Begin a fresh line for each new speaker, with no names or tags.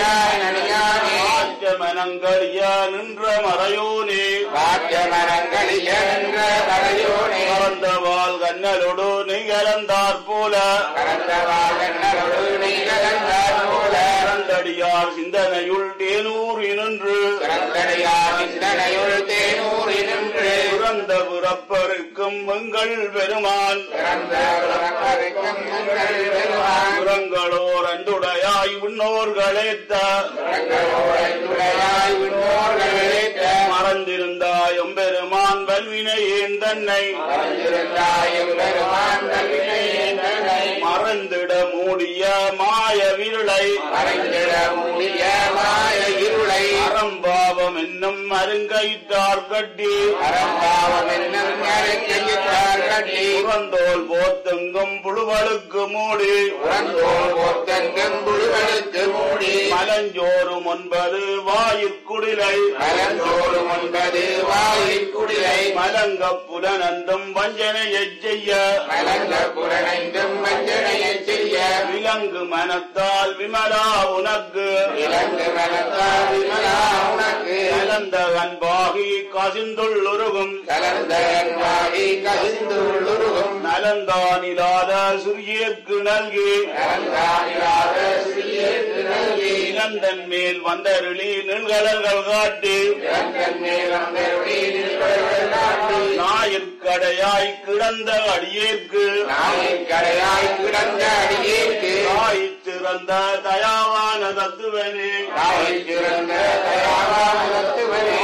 நடியாய் நடியானே
காற்ற மனங்களிய நின்ற மறையோனே
காற்ற மரங்களிய நின்ற கரையோனே
பறந்தவாள் கண்ணலோடு நிகழ்ந்தாற் போல
கரந்த வாழன்னரோடு நீகலந்தார் போல
இரண்டடியார் சிந்தனையுள் தேனூறி நின்று
கரந்தடையா சிந்தனையுள் தேனூரி நின்று
பிறந்த பிறப்பருக்கும் எங்கள் பெருமான்
பிறந்த உலகத்திற்கும் உங்கள் பெருமான்
புறங்களோர் அன்றுடையாய் விண்ணோர்களேத்த
உடையாய் விண்ணோர்கள் விளைத்த
மறந்திருந்தாய் எம்பெருமான் வல்வினையேன் தன்னை
மறந்திருந்தாயும் பெருமான் கல்வினை என்றனை
மறந்திட மூடிய மாய விருளை
மறைந்திட முடிய மாய இருளை
அறம்பாவம் என்னும் அருங்கயிற்றார் கட்டி
அறம்பாவம் என்னும் கையிட்டார் கட்டி
புறந்தோல் போத்தெங்கும் புழுவழுக்கு மூடி
உறந்தோல் போத்தெங்கும் புழுகளுக்கு மூடி
மலஞ்சோறும் ஒன்பது வாயிற்குடிலை
மலந்தோறும் ஒன்பது வாயில் குடிலை
மலங்க புலனந்தும் வஞ்சனையைச் செய்ய
மலர்ந்த புலனைந்தும் வஞ்சனையைச் செய்ய
விலங்கு மனத்தால் விமலா உனக்கு
இலங்கு மனத்தால் விமலா உனக்கு
கலந்த அன்பாகி கசிந்துள்ளுருகும்
கலந்த அன்பாகி கசிந்துள்ளுருகும்
நலந்தானிலாத சிறியேற்கு நல்கி
கலந்தானிலாத சிறியேற்கு நல்கி
இளந்தன் மேல் வந்தருளி நின்கடல்கள் காட்டி
இறந்தன் மேலம் பெருடி நிற்பவர்கள் நாட்டி
ஞாயிற்கடையாய் கிடந்த அடியேற்கு
நாயின் கடையாய் கிடந்த அடியேற்கு
தாய் திறந்த தயாவான தத்துவனே
தாயில் சிறந்த தயாவான தத்துவனே